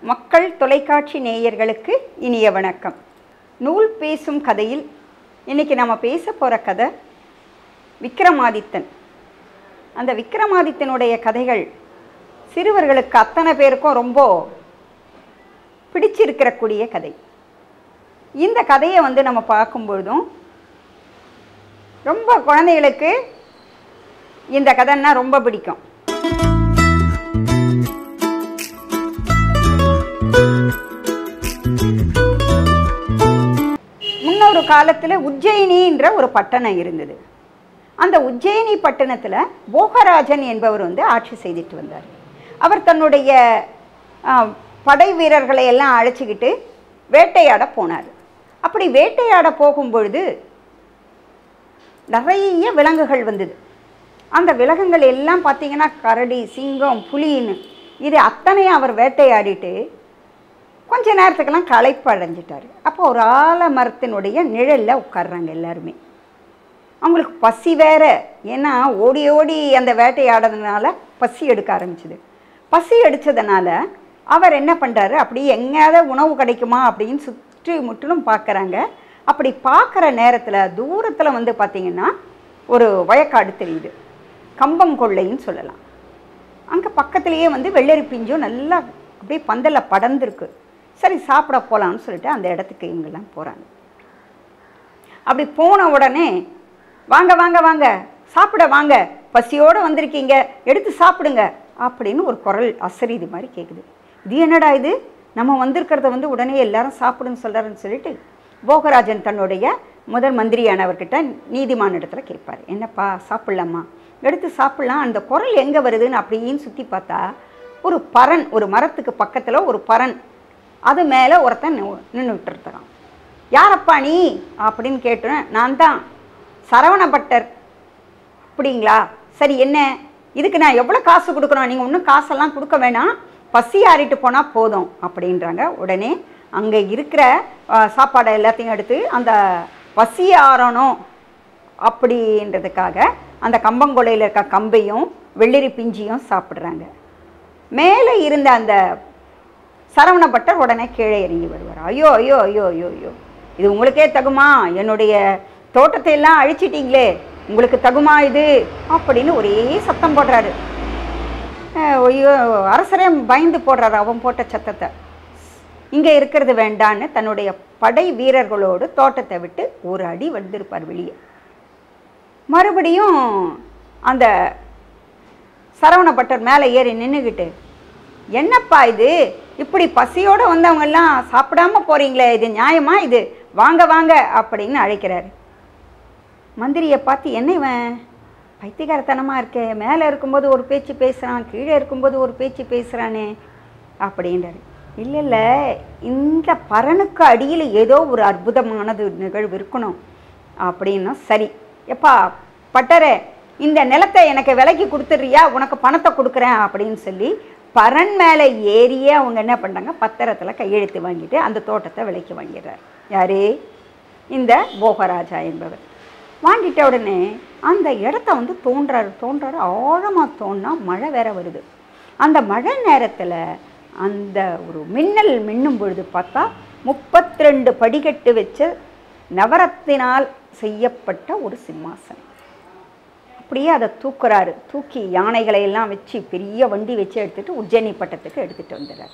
மக்கள் தொலைக்காட்சி நேயர்களுக்கு இனிய வணக்கம் நூல் பேசும் கதையில் இன்னைக்கு நம்ம பேச போகிற கதை விக்ரமாதித்தன் அந்த விக்ரமாதித்தனுடைய கதைகள் சிறுவர்களுக்கு அத்தனை பேருக்கும் ரொம்ப பிடிச்சிருக்கிறக்கூடிய கதை இந்த கதையை வந்து நம்ம பார்க்கும்பொழுதும் ரொம்ப குழந்தைகளுக்கு இந்த கதைன்னா ரொம்ப பிடிக்கும் முன்னொரு காலத்தில் உஜ்ஜயினின்ற ஒரு பட்டணம் இருந்தது அந்த உஜ்ஜயினி பட்டணத்தில் போகராஜன் என்பவர் வந்து ஆட்சி செய்துட்டு வந்தார் அவர் தன்னுடைய ஆ, படை வீரர்களை எல்லாம் அழைச்சிக்கிட்டு வேட்டையாட போனார் அப்படி வேட்டையாட போகும்பொழுது நிறைய விலங்குகள் வந்தது அந்த விலங்குகள் எல்லாம் பார்த்தீங்கன்னா கரடி சிங்கம் புலின்னு இது அத்தனையும் அவர் வேட்டையாடிட்டு கொஞ்ச நேரத்துக்கெல்லாம் களைப்பு அடைஞ்சிட்டாரு அப்போ ஒரு ஆலமரத்தினுடைய நிழலில் உட்கார்றாங்க எல்லாருமே அவங்களுக்கு பசி வேற ஏன்னா ஓடி ஓடி அந்த வேட்டையாடுறதுனால பசி எடுக்க ஆரம்பிச்சுது பசி அடித்ததுனால அவர் என்ன பண்ணுறாரு அப்படி எங்கேயாவது உணவு கிடைக்குமா அப்படின்னு சுற்றி முற்றிலும் பார்க்குறாங்க அப்படி பார்க்குற நேரத்தில் தூரத்தில் வந்து பார்த்திங்கன்னா ஒரு வயக்காடு தெரியுது கம்பங்கொள்ளைன்னு சொல்லலாம் அங்கே பக்கத்துலேயே வந்து வெள்ளரி பிஞ்சும் நல்லா அப்படியே பந்தலில் படர்ந்துருக்கு சரி சாப்பிட போகலான்னு சொல்லிட்டு அந்த இடத்துக்கு இவங்கெல்லாம் போகிறாங்க அப்படி போன உடனே வாங்க வாங்க வாங்க சாப்பிட வாங்க பசியோடு வந்திருக்கீங்க எடுத்து சாப்பிடுங்க அப்படின்னு ஒரு குரல் அசரீதி மாதிரி கேட்குது இது என்னடா இது நம்ம வந்திருக்கிறத வந்து உடனே எல்லாரும் சாப்பிடுன்னு சொல்கிறாருன்னு சொல்லிட்டு போகராஜன் தன்னுடைய முதல் மந்திரியானவர்கிட்ட நீதிமான இடத்துல கேட்பார் என்னப்பா சாப்பிட்லாமா எடுத்து சாப்பிட்லாம் அந்த குரல் எங்கே வருதுன்னு அப்படின்னு சுற்றி பார்த்தா ஒரு பறன் ஒரு மரத்துக்கு பக்கத்தில் ஒரு பறன் அது மேலே ஒருத்தன் நின்றுட்டு இருக்கிறான் யாரப்பா நீ அப்படின்னு கேட்டேன் நான் தான் சரவண பட்டர் அப்படிங்களா சரி என்ன இதுக்கு நான் எவ்வளோ காசு கொடுக்கணும் நீங்கள் ஒன்றும் காசெல்லாம் கொடுக்க வேணாம் பசி ஆறிட்டு போனால் போதும் அப்படின்றாங்க உடனே அங்கே இருக்கிற ஆ, சாப்பாடை எல்லாத்தையும் எடுத்து அந்த பசி ஆறணும் அப்படின்றதுக்காக அந்த கம்பங்கொலையில் இருக்க கம்பையும் வெள்ளரி பிஞ்சியும் சாப்பிட்றாங்க மேலே இருந்த அந்த சரவண பட்டர் உடனே கீழே இறங்கி வருவார் ஐயோ ஐயோ ஐயோ ஐயோ ஐயோ இது உங்களுக்கே தகுமா என்னுடைய தோட்டத்தை எல்லாம் அழிச்சிட்டீங்களே உங்களுக்கு தகுமா இது அப்படின்னு ஒரே சத்தம் போடுறாரு அஹ் ஐயோ அரசரே பயந்து போடுறாரு அவன் போட்ட சத்தத்தை இங்கே இருக்கிறது வேண்டான்னு தன்னுடைய படை வீரர்களோடு தோட்டத்தை விட்டு ஒரு அடி வந்திருப்பார் வெளியே மறுபடியும் அந்த சரவண பட்டர் மேலே ஏறி நின்றுக்கிட்டு என்னப்பா இது இப்படி பசியோடு வந்தவங்கெல்லாம் சாப்பிடாம போறீங்களே இது நியாயமா இது வாங்க வாங்க அப்படின்னு அழைக்கிறாரு மந்திரியை பார்த்து என்ன இவன் பைத்தியகாரத்தனமாக இருக்கே மேலே இருக்கும்போது ஒரு பேச்சு பேசுகிறான் கீழே இருக்கும்போது ஒரு பேச்சு பேசுகிறானே அப்படின்றாரு இல்லை இல்லை இந்த பரனுக்கு அடியில் ஏதோ ஒரு அற்புதமானது நிகழ்வு இருக்கணும் அப்படின்னா சரி எப்பா பட்டரே இந்த நிலத்தை எனக்கு விலைக்கு கொடுத்துட்றியா உனக்கு பணத்தை கொடுக்குறேன் அப்படின்னு சொல்லி பரன் மேலே ஏறியே அவங்க என்ன பண்ணுறாங்க பத்திரத்தில் கையெழுத்து வாங்கிட்டு அந்த தோட்டத்தை விலைக்கு வாங்கிடுறார் யாரு இந்த போகராஜா என்பவர் வாங்கிட்ட உடனே அந்த இடத்த வந்து தோன்றாரு தோன்றாரு ஆழமாக தோன்னா மழை வேற வருது அந்த மழை நேரத்தில் அந்த ஒரு மின்னல் மின்னும் பொழுது பார்த்தா முப்பத்தி ரெண்டு படிக்கட்டு வச்ச நவரத்தினால் செய்யப்பட்ட ஒரு சிம்மாசனம் அப்படியே அதை தூக்குறாரு தூக்கி யானைகளை எல்லாம் வச்சு பெரிய வண்டி வச்சு எடுத்துட்டு உஜ்ஜயினி பட்டத்துக்கு எடுத்துட்டு வந்துடுறாரு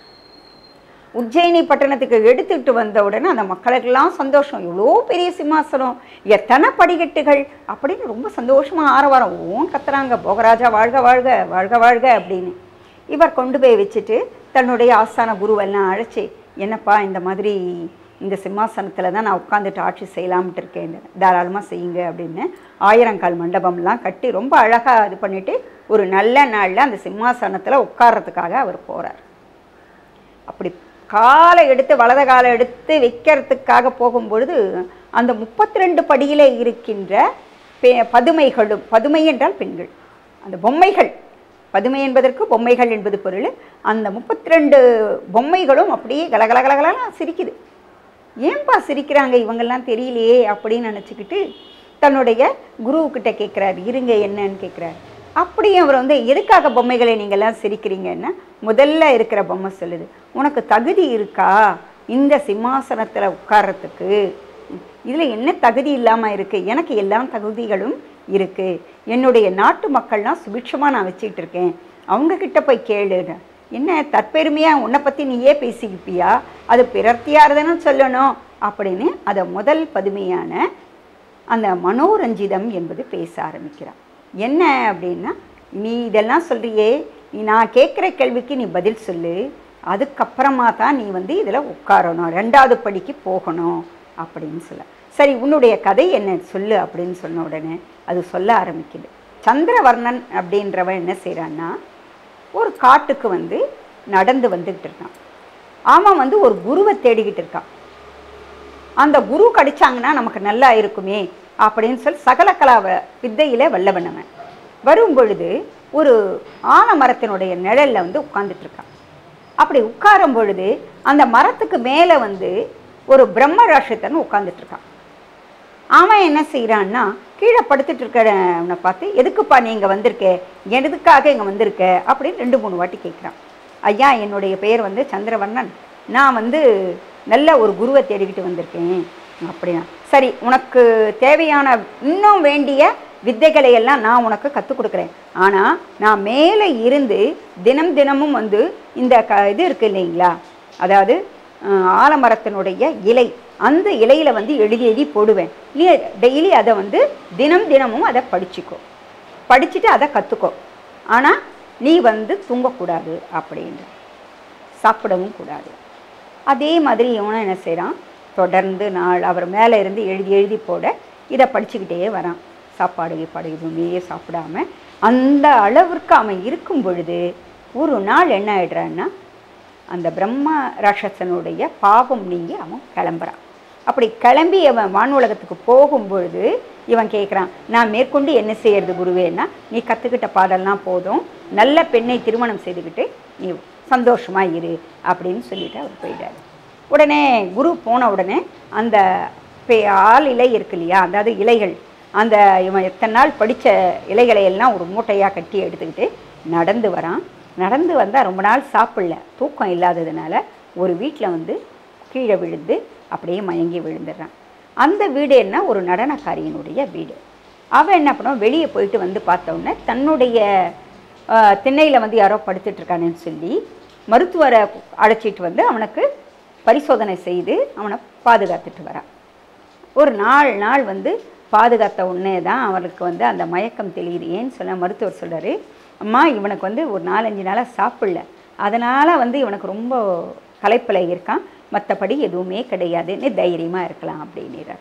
உஜ்ஜயினி பட்டணத்துக்கு எடுத்துட்டு வந்த உடனே அந்த மக்களுக்கெல்லாம் சந்தோஷம் இவ்வளோ பெரிய சிம்மாசனம் எத்தனை படிக்கட்டுகள் அப்படின்னு ரொம்ப சந்தோஷமா ஆரவாரம் ஓன் கத்துறாங்க போகராஜா வாழ்க வாழ்க வாழ்க வாழ்க அப்படின்னு இவர் கொண்டு போய் வச்சுட்டு தன்னுடைய ஆஸ்தான குருவெல்லாம் அழைச்சி என்னப்பா இந்த மாதிரி இந்த சிம்மாசனத்தில் தான் நான் உட்காந்துட்டு ஆட்சி செய்யலாம்ட்டு இருக்கேன் தாராளமாக செய்யுங்க அப்படின்னு ஆயிரங்கால் மண்டபம்லாம் கட்டி ரொம்ப அழகாக இது பண்ணிட்டு ஒரு நல்ல நாளில் அந்த சிம்மாசனத்தில் உட்கார்றதுக்காக அவர் போகிறார் அப்படி காலை எடுத்து வலத காலை எடுத்து வைக்கிறதுக்காக போகும்பொழுது அந்த முப்பத்தி ரெண்டு படியிலே இருக்கின்ற பெ- பதுமைகளும் பதுமை என்றால் பெண்கள் அந்த பொம்மைகள் பதுமை என்பதற்கு பொம்மைகள் என்பது பொருள் அந்த முப்பத்தி ரெண்டு பொம்மைகளும் அப்படியே கலகல கலகலன்னு சிரிக்குது ஏன்பா சிரிக்கிறாங்க இவங்கெல்லாம் தெரியலையே அப்படின்னு நினச்சிக்கிட்டு தன்னுடைய குருவுக்கிட்ட கேட்குறாரு இருங்க என்னன்னு கேட்குறாரு அப்படியே அவர் வந்து எதுக்காக பொம்மைகளை நீங்கள்லாம் சிரிக்கிறீங்கன்னா முதல்ல இருக்கிற பொம்மை சொல்லுது உனக்கு தகுதி இருக்கா இந்த சிம்மாசனத்தில் உட்கார்றதுக்கு இதில் என்ன தகுதி இல்லாமல் இருக்குது எனக்கு எல்லா தகுதிகளும் இருக்குது என்னுடைய நாட்டு மக்கள்லாம் சுபிட்சமாக நான் வச்சுக்கிட்டு இருக்கேன் அவங்க கிட்ட போய் கேளு என்ன தற்பெருமையாக உன்னை பற்றி நீயே பேசிக்கிப்பியா அது பிறர்த்தியாருதுன்னு சொல்லணும் அப்படின்னு அதை முதல் பதுமையான அந்த மனோரஞ்சிதம் என்பது பேச ஆரம்பிக்கிறான் என்ன அப்படின்னா நீ இதெல்லாம் சொல்றியே நீ நான் கேட்குற கேள்விக்கு நீ பதில் சொல்லு அதுக்கப்புறமா தான் நீ வந்து இதில் உட்காரணும் ரெண்டாவது படிக்கு போகணும் அப்படின்னு சொல்ல சரி உன்னுடைய கதை என்ன சொல்லு அப்படின்னு சொன்ன உடனே அது சொல்ல ஆரம்பிக்குது சந்திரவர்ணன் அப்படின்றவன் என்ன செய்கிறான்னா ஒரு காட்டுக்கு வந்து நடந்து வந்துக்கிட்டு இருக்கான் அவன் வந்து ஒரு குருவை தேடிக்கிட்டு இருக்கான் அந்த குரு கடிச்சாங்கன்னா நமக்கு நல்லா இருக்குமே அப்படின்னு சொல்லி சகலகலா வ- வித்தையில வல்லவனவன் வரும் பொழுது ஒரு ஆலமரத்தினுடைய நிழல்ல வந்து உட்கார்ந்துட்டு இருக்கான் அப்படி உட்காரும் பொழுது அந்த மரத்துக்கு மேலே வந்து ஒரு பிரம்ம ராட்சத்தன் உட்கார்ந்துட்டு இருக்கான் அவன் என்ன செய்கிறான்னா கீழே படுத்துட்டு இருக்கிறவனை பார்த்து எதுக்குப்பா நீ இங்கே வந்திருக்க எதுக்காக இங்கே வந்திருக்க அப்படின்னு ரெண்டு மூணு வாட்டி கேட்குறான் ஐயா என்னுடைய பெயர் வந்து சந்திரவர்ணன் நான் வந்து நல்ல ஒரு குருவை தேடிக்கிட்டு வந்திருக்கேன் அப்படின்னா சரி உனக்கு தேவையான இன்னும் வேண்டிய வித்தைகளை எல்லாம் நான் உனக்கு கற்றுக் கொடுக்குறேன் ஆனால் நான் மேலே இருந்து தினம் தினமும் வந்து இந்த க இது இருக்கு இல்லைங்களா அதாவது அஹ், ஆலமரத்தினுடைய இலை அந்த இலையில வந்து எழுதி எழுதி போடுவேன் நீ டெய்லி அதை வந்து தினம் தினமும் அதை படிச்சுக்கோ படிச்சுட்டு அதை கற்றுக்கோ ஆனால் நீ வந்து தூங்கக்கூடாது அப்படின்ற சாப்பிடவும் கூடாது அதே மாதிரி இவனும் என்ன செய்கிறான் தொடர்ந்து நாள் அவர் மேலே இருந்து எழுதி எழுதி போட இதை படிச்சுக்கிட்டே வரான் சாப்பாடு கீப்பாடு எதுவுமே சாப்பிடாம அந்த அளவிற்கு அவன் இருக்கும் பொழுது ஒரு நாள் என்ன ஆயிடுறான்னா அந்த பிரம்ம ராட்சசனுடைய பாவம் நீங்கி அவன் கிளம்புறான் அப்படி கிளம்பி அவன் வானுலகத்துக்கு போகும் பொழுது இவன் கேட்குறான் நான் மேற்கொண்டு என்ன செய்யறது குருவேன்னா நீ கற்றுக்கிட்ட பாடல்லாம் போதும் நல்ல பெண்ணை திருமணம் செய்துக்கிட்டு நீ சந்தோஷமா இரு அப்படின்னு சொல்லிட்டு அவர் போயிட்டார் உடனே குரு போன உடனே அந்த பே- ஆள் இலை இருக்கு இல்லையா அதாவது இலைகள் அந்த இவன் எத்தனை நாள் படித்த இலைகளை எல்லாம் ஒரு மூட்டையாக கட்டி எடுத்துக்கிட்டு நடந்து வரான் நடந்து வந்தால் ரொம்ப நாள் சாப்பிடல தூக்கம் இல்லாததுனால ஒரு வீட்டில் வந்து கீழே விழுந்து அப்படியே மயங்கி விழுந்துடுறான் அந்த வீடு என்ன ஒரு நடனக்காரியினுடைய வீடு அவன் என்ன பண்ணுவான் வெளியே போயிட்டு வந்து பார்த்த உடனே தன்னுடைய திண்ணையில் வந்து யாரோ படுத்துட்டு இருக்கானேன்னு சொல்லி மருத்துவரை அழைச்சிட்டு வந்து அவனுக்கு பரிசோதனை செய்து அவனை பாதுகாத்துட்டு வரான் ஒரு நாலு நாள் வந்து பாதுகாத்த உடனே தான் அவனுக்கு வந்து அந்த மயக்கம் தெளியுது ஏன்னு சொல்ல மருத்துவர் சொல்றாரு அம்மா இவனுக்கு வந்து ஒரு நாலஞ்சு நாளாக சாப்பிடல அதனால் வந்து இவனுக்கு ரொம்ப களைப்பில் இருக்கான் மற்றபடி எதுவுமே கிடையாதுன்னு தைரியமாக இருக்கலாம் அப்படின்னுறார்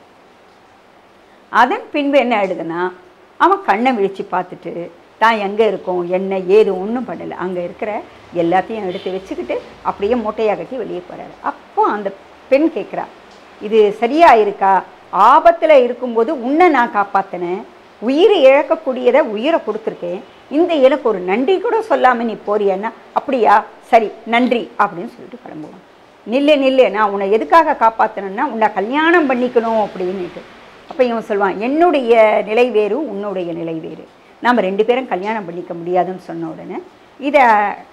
அதன் பின்பு என்ன ஆயிடுதுன்னா அவன் கண்ணை விழிச்சு பார்த்துட்டு தான் எங்கே இருக்கோம் என்ன ஏது ஒன்றும் பண்ணலை அங்கே இருக்கிற எல்லாத்தையும் எடுத்து வச்சுக்கிட்டு அப்படியே மூட்டையாக கட்டி வெளியே போகிறாரு அப்போ அந்த பெண் கேட்குறா இது சரியா இருக்கா ஆபத்தில் இருக்கும்போது உன்னை நான் காப்பாற்றினேன் உயிரை இழக்கக்கூடியதை உயிரை கொடுத்துருக்கேன் இந்த எனக்கு ஒரு நன்றி கூட சொல்லாமல் நீ போறியன்னா அப்படியா சரி நன்றி அப்படின்னு சொல்லிட்டு கிளம்புவான் நில்லு நில்லு நான் உன்னை எதுக்காக காப்பாற்றினேன்னா உன்னை கல்யாணம் பண்ணிக்கணும் அப்படின்னுட்டு அப்போ இவன் சொல்லுவான் என்னுடைய நிலை வேறு உன்னுடைய நிலை வேறு நாம் ரெண்டு பேரும் கல்யாணம் பண்ணிக்க முடியாதுன்னு சொன்ன உடனே இதை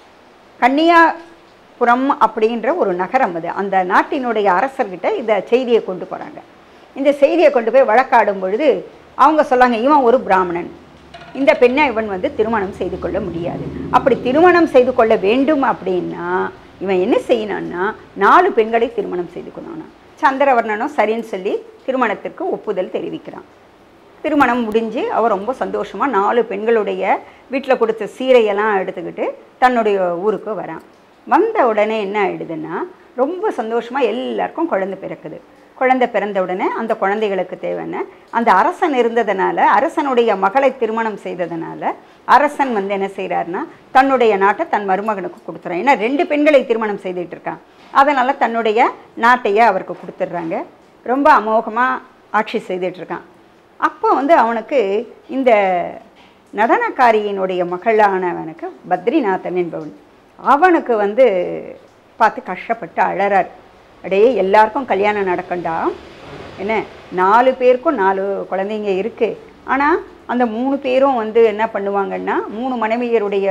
கன்னியாபுரம் அப்படின்ற ஒரு நகரம் அது அந்த நாட்டினுடைய அரசர்கிட்ட இந்த செய்தியை கொண்டு போகிறாங்க இந்த செய்தியை கொண்டு போய் வழக்காடும் பொழுது அவங்க சொல்லாங்க இவன் ஒரு பிராமணன் இந்த பெண்ணை இவன் வந்து திருமணம் செய்து கொள்ள முடியாது அப்படி திருமணம் செய்து கொள்ள வேண்டும் அப்படின்னா இவன் என்ன செய்யணும்னா நாலு பெண்களை திருமணம் செய்து கொள்ளணும் சந்திரவர்ணனும் சரின்னு சொல்லி திருமணத்திற்கு ஒப்புதல் தெரிவிக்கிறான் திருமணம் முடிஞ்சு அவள் ரொம்ப சந்தோஷமாக நாலு பெண்களுடைய வீட்டில் கொடுத்த சீரையெல்லாம் எடுத்துக்கிட்டு தன்னுடைய ஊருக்கு வரான் வந்த உடனே என்ன ஆயிடுதுன்னா ரொம்ப சந்தோஷமாக எல்லாருக்கும் குழந்தை பிறக்குது குழந்தை பிறந்த உடனே அந்த குழந்தைகளுக்கு தேவையான அந்த அரசன் இருந்ததுனால அரசனுடைய மகளை திருமணம் செய்ததுனால அரசன் வந்து என்ன செய்கிறாருன்னா தன்னுடைய நாட்டை தன் மருமகனுக்கு கொடுத்துறான் ஏன்னா ரெண்டு பெண்களை திருமணம் செய்துட்டு இருக்கான் அதனால் தன்னுடைய நாட்டையே அவருக்கு கொடுத்துட்றாங்க ரொம்ப அமோகமாக ஆட்சி செய்துட்டு இருக்கான் அப்போ வந்து அவனுக்கு இந்த நடனக்காரியினுடைய மகளானவனுக்கு பத்ரிநாதன் என்பவன் அவனுக்கு வந்து பார்த்து கஷ்டப்பட்டு அழறார் அடே எல்லாருக்கும் கல்யாணம் நடக்கண்டா என்ன நாலு பேருக்கும் நாலு குழந்தைங்க இருக்குது ஆனால் அந்த மூணு பேரும் வந்து என்ன பண்ணுவாங்கன்னா மூணு மனைவியருடைய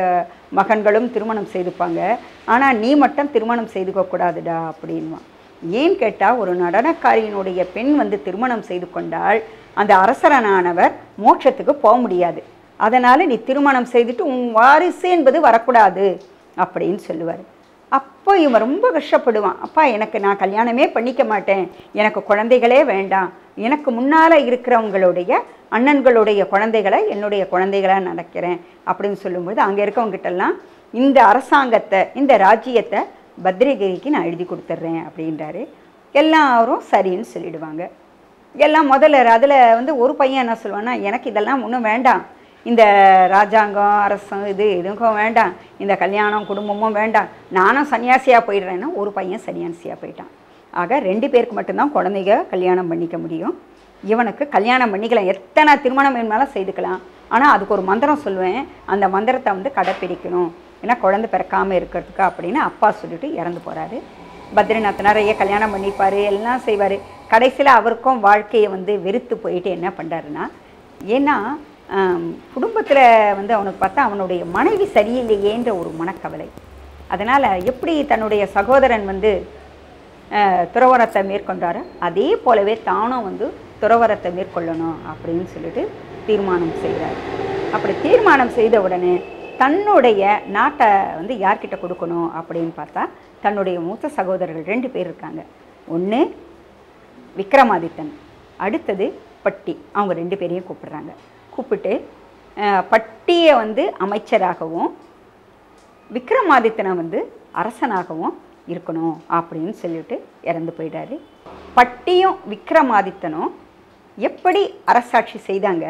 மகன்களும் திருமணம் செய்துப்பாங்க ஆனால் நீ மட்டும் திருமணம் செய்துக்க கூடாதுடா அப்படின்வான் ஏன் கேட்டால் ஒரு நடனக்காரியினுடைய பெண் வந்து திருமணம் செய்து கொண்டால் அந்த அரசரனானவர் மோட்சத்துக்கு போக முடியாது அதனால் நீ திருமணம் செய்துட்டு உன் வாரிசு என்பது வரக்கூடாது அப்படின்னு சொல்லுவார் அப்போ இவன் ரொம்ப கஷ்டப்படுவான் அப்பா எனக்கு நான் கல்யாணமே பண்ணிக்க மாட்டேன் எனக்கு குழந்தைகளே வேண்டாம் எனக்கு முன்னால் இருக்கிறவங்களுடைய அண்ணன்களுடைய குழந்தைகளை என்னுடைய குழந்தைகளாக நினைக்கிறேன் அப்படின்னு சொல்லும்போது அங்கே இருக்கவங்ககிட்டலாம் இந்த அரசாங்கத்தை இந்த ராஜ்யத்தை பத்ரகிரிக்கு நான் எழுதி கொடுத்துட்றேன் அப்படின்றாரு எல்லாரும் சரின்னு சொல்லிடுவாங்க எல்லாம் முதல்ல அதில் வந்து ஒரு பையன் என்ன சொல்லுவான்னா எனக்கு இதெல்லாம் ஒன்றும் வேண்டாம் இந்த ராஜாங்கம் அரசம் இது எதுவும் வேண்டாம் இந்த கல்யாணம் குடும்பமும் வேண்டாம் நானும் சன்னியாசியாக போயிடுறேன்னா ஒரு பையன் சன்னியாசியாக போயிட்டான் ஆக ரெண்டு பேருக்கு மட்டும்தான் குழந்தைங்க கல்யாணம் பண்ணிக்க முடியும் இவனுக்கு கல்யாணம் பண்ணிக்கலாம் எத்தனை திருமணம் வேணுமாலும் செய்துக்கலாம் ஆனால் அதுக்கு ஒரு மந்திரம் சொல்லுவேன் அந்த மந்திரத்தை வந்து கடைப்பிடிக்கணும் ஏன்னா குழந்தை பிறக்காமல் இருக்கிறதுக்கு அப்படின்னு அப்பா சொல்லிட்டு இறந்து போகிறாரு பத்ரிநாத் நிறைய கல்யாணம் பண்ணிப்பார் எல்லாம் செய்வார் கடைசியில் அவருக்கும் வாழ்க்கையை வந்து வெறுத்து போயிட்டு என்ன பண்ணுறாருன்னா ஏன்னா குடும்பத்தில் வந்து அவனுக்கு பார்த்தா அவனுடைய மனைவி சரியில்லையேன்ற ஒரு மனக்கவலை அதனால் எப்படி தன்னுடைய சகோதரன் வந்து அஹ், துறவரத்தை மேற்கொண்டாரோ அதே போலவே தானும் வந்து துறவரத்தை மேற்கொள்ளணும் அப்படின்னு சொல்லிட்டு தீர்மானம் செய்கிறார் அப்படி தீர்மானம் செய்த உடனே தன்னுடைய நாட்டை வந்து யார்கிட்ட கொடுக்கணும் அப்படின்னு பார்த்தா தன்னுடைய மூத்த சகோதரர்கள் ரெண்டு பேர் இருக்காங்க ஒன்று விக்ரமாதித்தன் அடுத்தது பட்டி அவங்க ரெண்டு பேரையும் கூப்பிடுறாங்க கூப்பிட்டு அஹ், பட்டியை வந்து அமைச்சராகவும் விக்ரமாதித்தனை வந்து அரசனாகவும் இருக்கணும் அப்படின்னு சொல்லிட்டு இறந்து போயிட்டாரு பட்டியும் விக்ரமாதித்தனும் எப்படி அரசாட்சி செய்தாங்க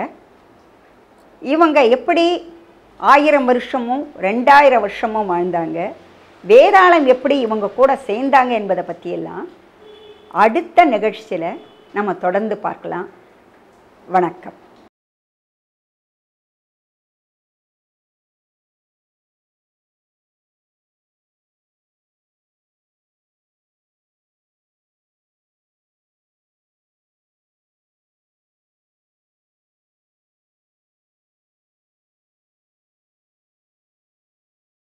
இவங்க எப்படி ஆயிரம் வருஷமும் ரெண்டாயிரம் வருஷமும் வாழ்ந்தாங்க வேதாளம் எப்படி இவங்க கூட சேர்ந்தாங்க என்பதை பற்றியெல்லாம் அடுத்த நிகழ்ச்சியில் நம்ம தொடர்ந்து பார்க்கலாம் வணக்கம்